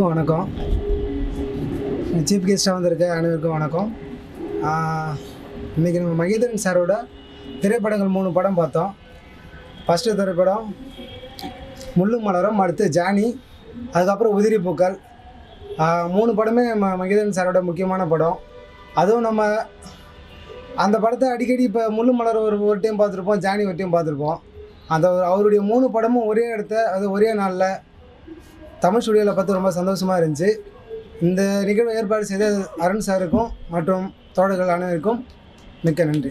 அனைவருக்கும் வணக்கம் சீஃப் கெஸ்ட்டாக வந்திருக்க அனைவருக்கும் வணக்கம் ஆஹ், இன்னைக்கு நம்ம மகேந்திரன் சாரோட திரைப்படங்கள் மூணு படம் பார்த்தோம் ஃபஸ்ட்டு திரைப்படம் முள்ளும் மலரும் அடுத்து ஜானி அதுக்கப்புறம் உதிரி பூக்கள் ஆஹ், மூணு படமே ம மகேந்திரன் சாரோட முக்கியமான படம் அதுவும் நம்ம அந்த படத்தை அடிக்கடி இப்போ முள்ளு மலர் ஒரு ஒரு டைம் பார்த்துருப்போம் ஜானி ஒரு டைம் பார்த்துருப்போம் அந்த ஒரு- அவருடைய மூணு படமும் ஒரே இடத்த அது ஒரே நாளில் தமிழ் ஸ்டுடியோவில் பார்த்து ரொம்ப சந்தோஷமாக இருந்துச்சு இந்த நிகழ்வை ஏற்பாடு செய்த அருண் சாருக்கும் மற்றும் தோழர்கள் அனைவருக்கும் மிக்க நன்றி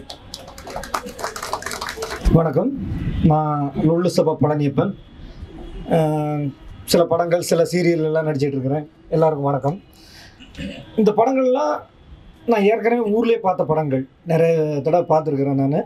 வணக்கம் நான் லொல்லு சபா பழனியப்பன் அஹ், சில படங்கள் சில சீரியல் எல்லாம் நடிச்சிட்டு இருக்கிறேன் எல்லாருக்கும் வணக்கம் இந்த படங்கள்லாம் நான் ஏற்கனவே ஊர்லேயே பார்த்த படங்கள் நிறைய தடவை பார்த்துருக்குறேன் நான்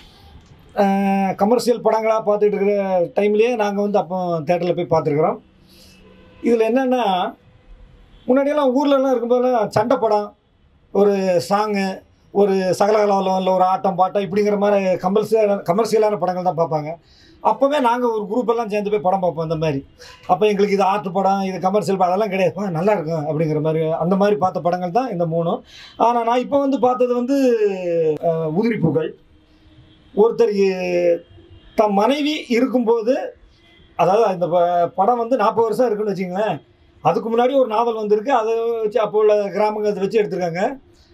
கமர்ஷியல் படங்களாக பார்த்துட்டு இருக்கிற டைம்லேயே நாங்கள் வந்து அப்போ தேட்டரில் போய் பார்த்துருக்குறோம் இதில் என்னென்னா முன்னாடியெல்லாம் ஊர்லலாம் இருக்கும்போதெல்லாம் சண்டை படம் ஒரு சாங்கு ஒரு சகலகலாவில் இல்லை ஒரு ஆட்டம் பாட்டம் இப்படிங்கிற மாதிரி கமர்ஷியல் கமர்ஷியலான படங்கள் தான் பார்ப்பாங்க அப்போவே நாங்கள் ஒரு குரூப் எல்லாம் சேர்ந்து போய் படம் பார்ப்போம் அந்த மாதிரி அப்போ எங்களுக்கு இது ஆர்ட் படம் இது கமர்ஷியல் படம் அதெல்லாம் கிடையாது ஆ, நல்லா இருக்கும் அப்படிங்கிற மாதிரி அந்த மாதிரி பார்த்த படங்கள் தான் இந்த மூணும் ஆனால் நான் இப்போ வந்து பார்த்தது வந்து அஹ், உதிரி பூக்கள் ஒருத்தர் இ- தம் மனைவி இருக்கும்போது அதாவது இந்த ப- படம் வந்து நாற்பது வருஷம் இருக்குன்னு வச்சுங்களேன் அதுக்கு முன்னாடி ஒரு நாவல் வந்திருக்கு அதை வச்சு அப்போ உள்ள கிராமங்களை வச்சு எடுத்திருக்காங்க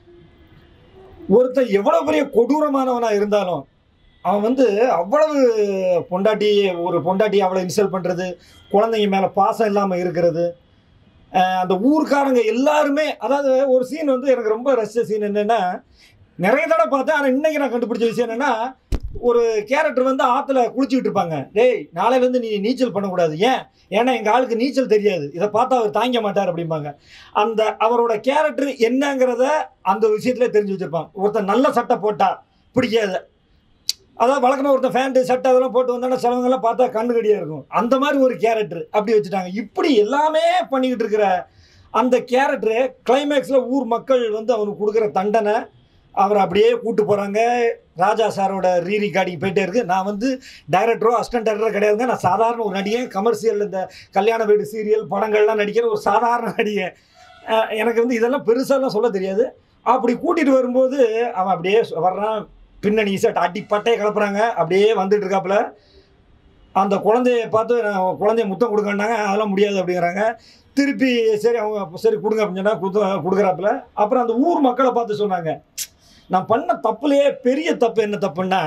ஒருத்தன் எவ்வளோ பெரிய கொடூரமானவனாக இருந்தாலும் அவன் வந்து அவ்வளவு பொண்டாட்டி ஒரு பொண்டாட்டி அவளை இன்சல்ட் பண்ணுறது குழந்தைங்க மேலே பாசம் இல்லாமல் இருக்கிறது அஹ் அந்த ஊர்க்காரங்க எல்லாருமே அதாவது ஒரு சீன் வந்து எனக்கு ரொம்ப ரசித்த சீன் என்னென்னா நிறைய தடவை பார்த்தேன் ஆனால் இன்னைக்கு நான் கண்டுபிடிச்ச விஷயம் என்னென்னா ஒரு கேரக்டர் வந்து ஆற்றுல குளிச்சுக்கிட்டு இருப்பாங்க டேய் நாளையிலேருந்து நீ நீச்சல் பண்ணக்கூடாது ஏன் ஏன்னா எங்கள் ஆளுக்கு நீச்சல் தெரியாது இதை பார்த்தா அவர் தாங்க மாட்டார் அப்படிம்பாங்க அந்த அவரோட கேரக்டர் என்னங்கிறத அந்த விஷயத்துல தெரிஞ்சு வச்சிருப்பான் ஒருத்தன் நல்ல சட்டை போட்டா பிடிக்காது அதாவது வழக்கமாக ஒருத்தன் ஃபேண்ட்டு சட்டை அதெல்லாம் போட்டு வந்தாங்கன்னா சிலவங்கெல்லாம் பார்த்தா கண்ணு கடியாக இருக்கும் அந்த மாதிரி ஒரு கேரக்டர் அப்படி வச்சுட்டாங்க இப்படி எல்லாமே பண்ணிக்கிட்டு இருக்கிற அந்த கேரக்டரு கிளைமேக்ஸில் ஊர் மக்கள் வந்து அவனுக்கு கொடுக்குற தண்டனை அவரை அப்படியே கூட்டு போகிறாங்க ராஜா சாரோட ரீ ரெக்கார்டிங் போயிட்டே இருக்கு நான் வந்து டைரக்டரோ அசிஸ்டன்ட் டைரக்டரோ கிடையாதுங்க நான் சாதாரண ஒரு நடிகை கமர்ஷியல் இந்த கல்யாண வீடு சீரியல் படங்கள்லாம் நடிக்கிற ஒரு சாதாரண நடிகை அஹ் எனக்கு வந்து இதெல்லாம் பெருசாலாம் சொல்ல தெரியாது அப்படி கூட்டிகிட்டு வரும்போது அவன் அப்படியே வர்றான் பின்னணி இசட் அடி பட்டையை கிளப்புறாங்க அப்படியே வந்துட்டு இருக்காப்புல அந்த குழந்தைய பார்த்து நான் குழந்தைய முத்தம் கொடுக்கண்டாங்க அதெல்லாம் முடியாது அப்படிங்கிறாங்க திருப்பி சரி அவங்க சரி கொடுங்க அப்படின்னு சொன்னா கொடுத்து கொடுக்குறாப்புல அப்புறம் அந்த ஊர் மக்களை பார்த்து சொன்னாங்க நான் பண்ண தப்புலையே பெரிய தப்பு என்ன தப்புன்னா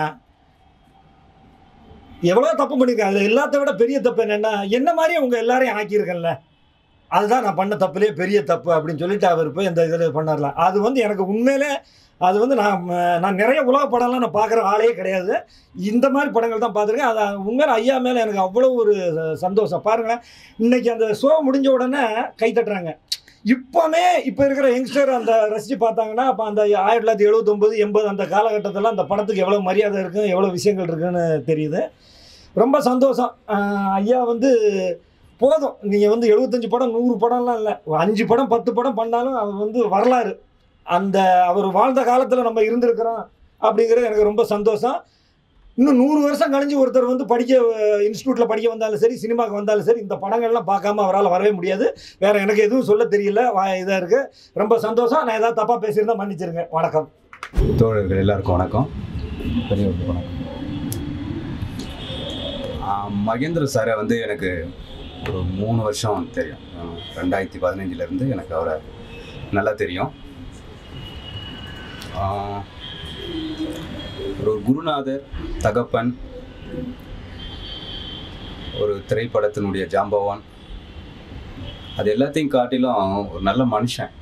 எவ்வளோ தப்பு பண்ணியிருக்கேன் அதில் எல்லாத்த விட பெரிய தப்பு என்னென்னா என்ன மாதிரி அவங்க எல்லாரையும் ஆக்கியிருக்கேன்ல அதுதான் நான் பண்ண தப்புலேயே பெரிய தப்பு அப்படின்னு சொல்லிட்டு அவர் போய் இந்த இதில் பண்ணார்ல அது வந்து எனக்கு உண்மையிலே அது வந்து நான் ம- நான் நிறைய உலக படம்லாம் நான் பார்க்குற ஆளே கிடையாது இந்த மாதிரி படங்கள் தான் பார்த்துருக்கேன் அது உண்மையில ஐயா மேலே எனக்கு அவ்வளோ ஒரு ச- சந்தோஷம் பாருங்களேன் இன்னைக்கு அந்த ஷோ முடிஞ்ச உடனே கை தட்டுறாங்க இப்போமே இப்போ இருக்கிற யங்ஸ்டர் அந்த ரசித்து பார்த்தாங்கன்னா அப்போ அந்த ஆயிரத்தி தொள்ளாயிரத்தி எழுபத்தொம்பது எண்பது அந்த காலகட்டத்தில் அந்த படத்துக்கு எவ்வளோ மரியாதை இருக்குது எவ்வளோ விஷயங்கள் இருக்குன்னு தெரியுது ரொம்ப சந்தோஷம் ஆஹ் ஐயா வந்து போதும் நீங்கள் வந்து எழுபத்தஞ்சு படம் நூறு படம்லாம் இல்லை ஒரு அஞ்சு படம் பத்து படம் பண்ணாலும் அவர் வந்து வரலாறு அந்த அவர் வாழ்ந்த காலத்தில் நம்ம இருந்திருக்கிறோம் அப்படிங்கிறது எனக்கு ரொம்ப சந்தோஷம் இன்னும் நூறு வருஷம் கழிஞ்சு ஒருத்தர் வந்து படிக்க இன்ஸ்டியூட்டில் படிக்க வந்தாலும் சரி சினிமாவுக்கு வந்தாலும் சரி இந்த படங்கள்லாம் பார்க்காம அவரால் வரவே முடியாது வேற எனக்கு எதுவும் சொல்ல தெரியல இதாக இருக்குது ரொம்ப சந்தோஷம் நான் ஏதாவது தப்பாக பேசியிருந்தா மன்னிச்சிருங்க வணக்கம் தோழர்கள் எல்லாருக்கும் வணக்கம் பெரியவர்களுக்கு வணக்கம் ஆஹ் மகேந்திர சாரை வந்து எனக்கு ஒரு மூணு வருஷம் தெரியும் ஆஹ் ரெண்டாயிரத்தி பதினஞ்சுலேருந்து எனக்கு அவரை நல்லா தெரியும் ஆஹ் ஒரு குருநாதர் தகப்பன் ஒரு திரைப்படத்தினுடைய ஜாம்பவான் அது எல்லாத்தையும் காட்டிலும் ஒரு நல்ல மனுஷன்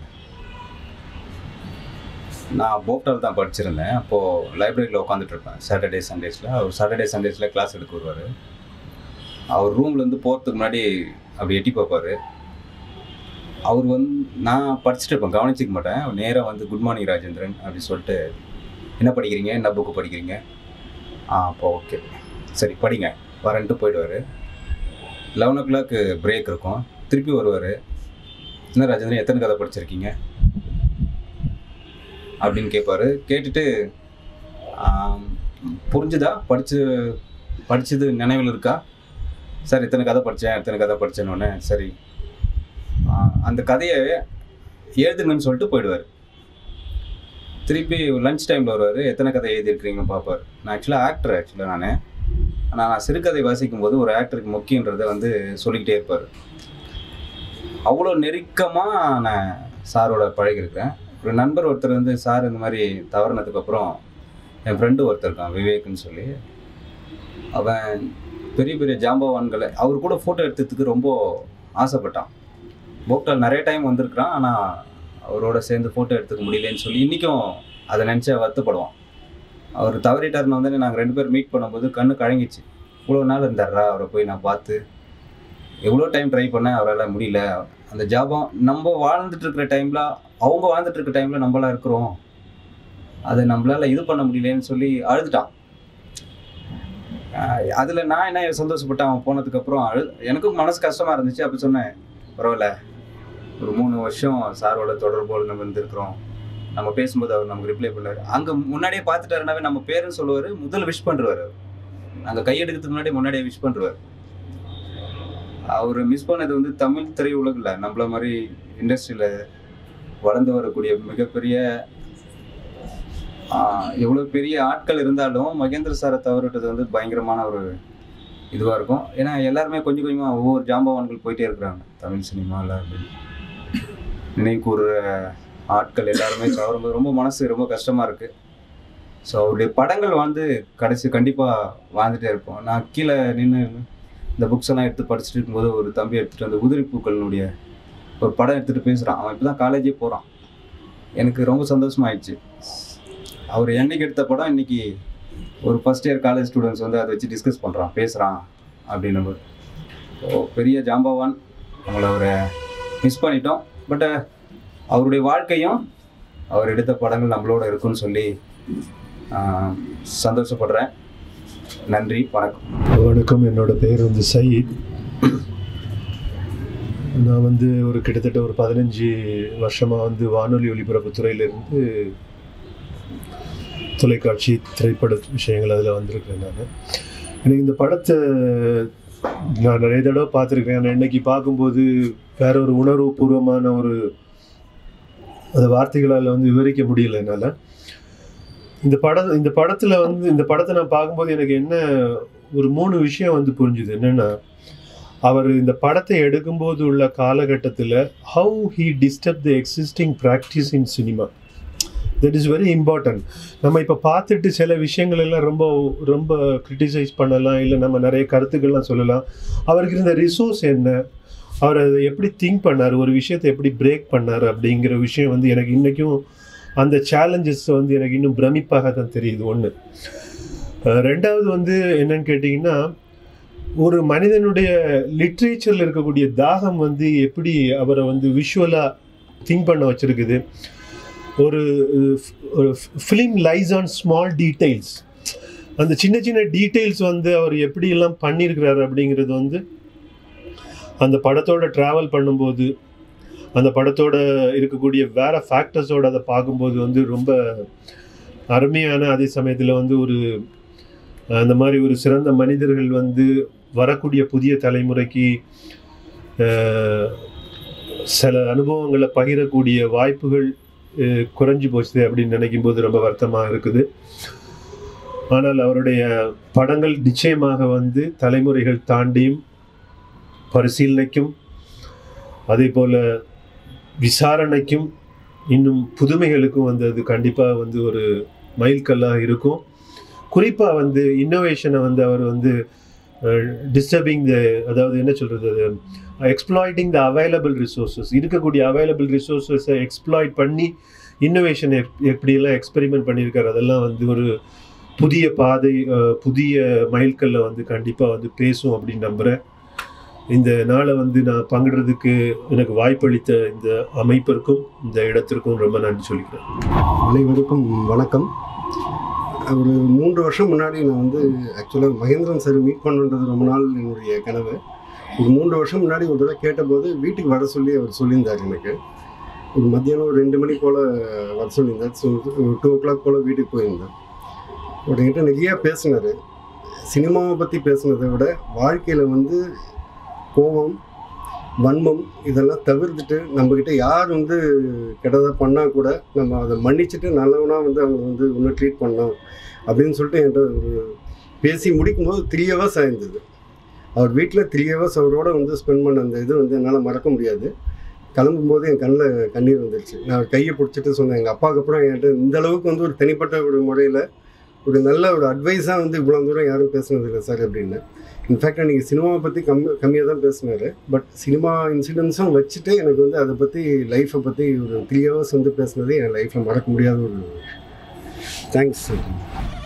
நான் போப்டால் தான் படிச்சிருந்தேன் அப்போது லைப்ரரியில் உட்காந்துட்டு இருப்பேன் சாட்டர்டே சண்டேஸில் அவர் சாட்டர்டே சண்டேஸில் கிளாஸ் எடுக்க வருவார் அவர் ரூம்லேருந்து போகிறதுக்கு முன்னாடி அப்படி எட்டி பார்ப்பார் அவர் வந்து நான் படிச்சுட்டு இருப்பேன் கவனிச்சிக்க மாட்டேன் நேராக வந்து குட் மார்னிங் ராஜேந்திரன் அப்படி சொல்லிட்டு என்ன படிக்கிறீங்க என்ன புக்கு படிக்கிறீங்க ஆ அப்போ ஓகே சரி படிங்க வரேன்ட்டு போயிடுவார் லெவன் ஓ கிளாக்கு பிரேக் இருக்கும் திருப்பி வருவார் என்ன ராஜேந்திரன் எத்தனை கதை படிச்சிருக்கீங்க அப்படின்னு கேட்பாரு கேட்டுட்டு ஆம், புரிஞ்சுதா படிச்சு படிச்சது நினைவில் இருக்கா சார் இத்தனை கதை படித்தேன் இத்தனை கதை படித்தேன்னு சரி ஆ, அந்த கதையை எழுதுங்கன்னு சொல்லிட்டு போயிடுவார் திருப்பி லஞ்ச் டைமில் வருவார் எத்தனை கதை எழுதியிருக்கிறீங்கன்னு பார்ப்பார் நான் ஆக்சுவலாக ஆக்டர் ஆக்சுவலாக நான் ஆனால் நான் சிறுகதை வாசிக்கும் போது ஒரு ஆக்டருக்கு முக்கியன்றதை வந்து சொல்லிக்கிட்டே இருப்பார் அவ்வளோ நெருக்கமாக நான் சாரோட பழகியிருக்கிறேன் ஒரு நண்பர் ஒருத்தர் வந்து சார் இந்த மாதிரி தவறினதுக்கு அப்புறம் என் ஃப்ரெண்டு ஒருத்தர் இருக்கான் விவேக்னு சொல்லி அவன் பெரிய பெரிய ஜாம்பவான்களை அவர் கூட ஃபோட்டோ எடுத்ததுக்கு ரொம்ப ஆசைப்பட்டான் போக்டால் நிறைய டைம் வந்திருக்கிறான் ஆனால் அவரோட சேர்ந்து ஃபோட்டோ எடுத்துக்க முடியலன்னு சொல்லி இன்றைக்கும் அதை நினச்சா வருத்தப்படுவான் அவர் தவறிட்டாருன்னு வந்து நாங்கள் ரெண்டு பேரும் மீட் பண்ணும்போது கண்ணு கழங்கிச்சு இவ்வளோ நாள் இருந்தாரா அவரை போய் நான் பார்த்து எவ்வளோ டைம் ட்ரை பண்ணேன் அவரால் முடியல அந்த ஜாபம் நம்ம வாழ்ந்துட்டு இருக்கிற டைமில் அவங்க வாழ்ந்துட்டு இருக்கிற டைமில் நம்மளாம் இருக்கிறோம் அதை நம்மளால இது பண்ண முடியலன்னு சொல்லி அழுதுட்டான் அதில் நான் என்ன சந்தோஷப்பட்டேன் அவன் போனதுக்கப்புறம் அழு எனக்கும் மனசு கஷ்டமாக இருந்துச்சு அப்போ சொன்னேன் பரவாயில்ல ஒரு மூணு வருஷம் சாரோட தொடர்போடு நம்ம இருந்திருக்கிறோம் நம்ம பேசும்போது அவர் நமக்கு ரிப்ளை பண்ணார் அங்கே முன்னாடியே பார்த்துட்டாருனாவே நம்ம பேருன்னு சொல்லுவார் முதல்ல விஷ் பண்ணுறாரு அவர் நாங்கள் கையெடுக்கிறதுக்கு முன்னாடி முன்னாடியே விஷ் பண்ணுறாரு அவர் மிஸ் பண்ணது வந்து தமிழ் திரையுலகில் நம்மள மாதிரி இண்டஸ்ட்ரியில் வளர்ந்து வரக்கூடிய மிகப்பெரிய எவ்வளோ பெரிய ஆட்கள் இருந்தாலும் மகேந்திர சாரை தவறிட்டது வந்து பயங்கரமான ஒரு இதுவாக இருக்கும் ஏன்னா எல்லாருமே கொஞ்சம் கொஞ்சமாக ஒவ்வொரு ஜாம்பவான்கள் போயிட்டே இருக்கிறாங்க தமிழ் சினிமாவில் அப்படின்னு நினைவு கூறுற ஆட்கள் எல்லாருமே தவறும்போது ரொம்ப மனசு ரொம்ப கஷ்டமாக இருக்குது ஸோ அவருடைய படங்கள் வந்து கடைசி கண்டிப்பாக வாழ்ந்துட்டே இருப்போம் நான் கீழே நின்று இந்த புக்ஸ் எல்லாம் எடுத்து படிச்சுட்டு இருக்கும்போது ஒரு தம்பி எடுத்துகிட்டு அந்த உதிரி பூக்களினுடைய ஒரு படம் எடுத்துகிட்டு பேசுகிறான் அவன் இப்போ தான் காலேஜே போகிறான் எனக்கு ரொம்ப சந்தோஷமாயிடுச்சு அவர் என்னைக்கு எடுத்த படம் இன்னைக்கு ஒரு ஃபஸ்ட் இயர் காலேஜ் ஸ்டூடெண்ட்ஸ் வந்து அதை வச்சு டிஸ்கஸ் பண்ணுறான் பேசுகிறான் அப்படின்னும் போது ஸோ பெரிய ஜாம்பவான் அவங்கள அவரை மிஸ் பண்ணிட்டோம் பட் அவருடைய வாழ்க்கையும் அவர் எடுத்த படங்கள் நம்மளோட இருக்குன்னு சொல்லி ஆஹ், சந்தோஷப்படுறேன் நன்றி வணக்கம் வணக்கம் என்னோட பேர் வந்து சயீத் நான் வந்து ஒரு கிட்டத்தட்ட ஒரு பதினஞ்சு வருஷமாக வந்து வானொலி ஒலிபரப்பு துறையிலிருந்து தொலைக்காட்சி திரைப்பட விஷயங்கள் அதில் வந்திருக்கிறேன் நான் எனக்கு இந்த படத்தை நான் நிறைய தடவை பார்த்துருக்கேன் ஆனால் இன்னைக்கு பார்க்கும்போது வேற ஒரு உணர்வுபூர்வமான ஒரு அந்த வார்த்தைகளால் வந்து விவரிக்க முடியல என்னால் இந்த படம் இந்த படத்தில் வந்து இந்த படத்தை நான் பார்க்கும்போது எனக்கு என்ன ஒரு மூணு விஷயம் வந்து புரிஞ்சுது என்னன்னா அவர் இந்த படத்தை எடுக்கும்போது உள்ள காலகட்டத்தில் how he disturb the existing practice in cinema that is very important நம்ம இப்போ பார்த்துட்டு சில விஷயங்கள் எல்லாம் ரொம்ப ரொம்ப கிரிட்டிசைஸ் பண்ணலாம் இல்லை நம்ம நிறைய கருத்துக்கள்லாம் சொல்லலாம் அவருக்கு இருந்த ரிசோர்ஸ் என்ன அவர் அதை எப்படி திங்க் பண்ணார் ஒரு விஷயத்தை எப்படி பிரேக் பண்ணார் அப்படிங்கிற விஷயம் வந்து எனக்கு இன்றைக்கும் அந்த சேலஞ்சஸ் வந்து எனக்கு இன்னும் பிரமிப்பாக தான் தெரியுது ஒன்று ரெண்டாவது வந்து என்னன்னு கேட்டிங்கன்னா ஒரு மனிதனுடைய லிட்ரேச்சரில் இருக்கக்கூடிய தாகம் வந்து எப்படி அவரை வந்து விஷுவலாக திங்க் பண்ண வச்சிருக்குது ஒரு ஒரு film lies on small details அந்த சின்ன சின்ன டீட்டெயில்ஸ் வந்து அவர் எப்படியெல்லாம் பண்ணியிருக்கிறாரு அப்படிங்கிறது வந்து அந்த படத்தோட ட்ராவல் பண்ணும்போது அந்த படத்தோட இருக்கக்கூடிய வேற ஃபேக்டர்ஸோட அதை பார்க்கும்போது வந்து ரொம்ப அருமையான அதே சமயத்தில் வந்து ஒரு அந்த மாதிரி ஒரு சிறந்த மனிதர்கள் வந்து வரக்கூடிய புதிய தலைமுறைக்கு அஹ், சில அனுபவங்களை பகிரக்கூடிய வாய்ப்புகள் அஹ், குறைஞ்சு போச்சு அப்படின்னு நினைக்கும் போது ரொம்ப வருத்தமாக இருக்குது ஆனால் அவருடைய படங்கள் நிச்சயமாக வந்து தலைமுறைகள் தாண்டியும் பரிசீலனைக்கும் அதே போல் விசாரணைக்கும் இன்னும் புதுமைகளுக்கும் வந்து அது கண்டிப்பாக வந்து ஒரு மைல்கல்லாக இருக்கும் குறிப்பாக வந்து இன்னோவேஷனை வந்து அவர் வந்து டிஸ்டர்பிங் த அதாவது என்ன சொல்கிறது அது எக்ஸ்ப்ளாய்டிங் த அவைலபிள் ரிசோர்ஸஸ் இருக்கக்கூடிய அவைலபிள் ரிசோர்ஸஸை எக்ஸ்ப்ளாய்ட் பண்ணி இன்னோவேஷன் எப்படியெல்லாம் எக்ஸ்பெரிமெண்ட் பண்ணியிருக்காரு அதெல்லாம் வந்து ஒரு புதிய பாதை அஹ், புதிய மைல்கல்ல வந்து கண்டிப்பாக வந்து பேசும் அப்படின்னு நம்புகிறேன் இந்த நாளை வந்து நான் பங்கிடுறதுக்கு எனக்கு வாய்ப்பளித்த இந்த அமைப்பிற்கும் இந்த இடத்திற்கும் ரொம்ப நன்றி சொல்லிக்கிறேன் அனைவருக்கும் வணக்கம் ஒரு மூன்று வருஷம் முன்னாடி நான் வந்து ஆக்சுவலாக மகேந்திரன் சார் மீட் பண்ணுன்றது ரொம்ப நாள் என்னுடைய கனவு ஒரு மூன்று வருஷம் முன்னாடி ஒரு தடவை கேட்டபோது வீட்டுக்கு வர சொல்லி அவர் சொல்லியிருந்தார் எனக்கு ஒரு மத்தியானம் ஒரு ரெண்டு மணி போல் வர சொல்லியிருந்தார் ஸோ ஒரு டூ ஓ கிளாக் போல் வீட்டுக்கு போயிருந்தேன் என்கிட்ட நிறையா பேசினார் சினிமாவை பற்றி பேசுனதை விட வாழ்க்கையில் வந்து கோபம் வன்மம் இதெல்லாம் தவிர்த்துட்டு நம்மக்கிட்ட யார் வந்து கெட்டதாக பண்ணால் கூட நம்ம அதை மன்னிச்சுட்டு நல்லவனாக வந்து அவங்க வந்து இன்னும் ட்ரீட் பண்ணோம் அப்படின்னு சொல்லிட்டு என்கிட்ட ஒரு பேசி முடிக்கும்போது த்ரீ ஹவர்ஸ் ஆயிருந்தது அவர் வீட்டில் த்ரீ ஹவர்ஸ் அவரோட வந்து ஸ்பெண்ட் பண்ண அந்த இது வந்து என்னால் மறக்க முடியாது கிளம்பும்போது என் கண்ணில் கண்ணீர் வந்துடுச்சு நான் கையை பிடிச்சிட்டு சொன்னேன் எங்கள் அப்பாவுக்கு அப்புறம் என்கிட்ட இந்த அளவுக்கு வந்து ஒரு தனிப்பட்ட ஒரு முறையில் ஒரு நல்ல ஒரு அட்வைஸாக வந்து இவ்வளோ தூரம் யாரும் பேசுனது இல்லை சார் அப்படின்னு இன்ஃபேக்ட் நீங்கள் சினிமாவை பற்றி கம்மி கம்மியாக தான் பேசினார் பட் சினிமா இன்சிடென்ட்ஸும் வச்சுட்டு எனக்கு வந்து அதை பற்றி லைஃப்பை பற்றி ஒரு த்ரீ ஹவர்ஸ் வந்து பேசுனது என் லைஃப்பில் மறக்க முடியாத ஒரு தேங்க்ஸ் சார்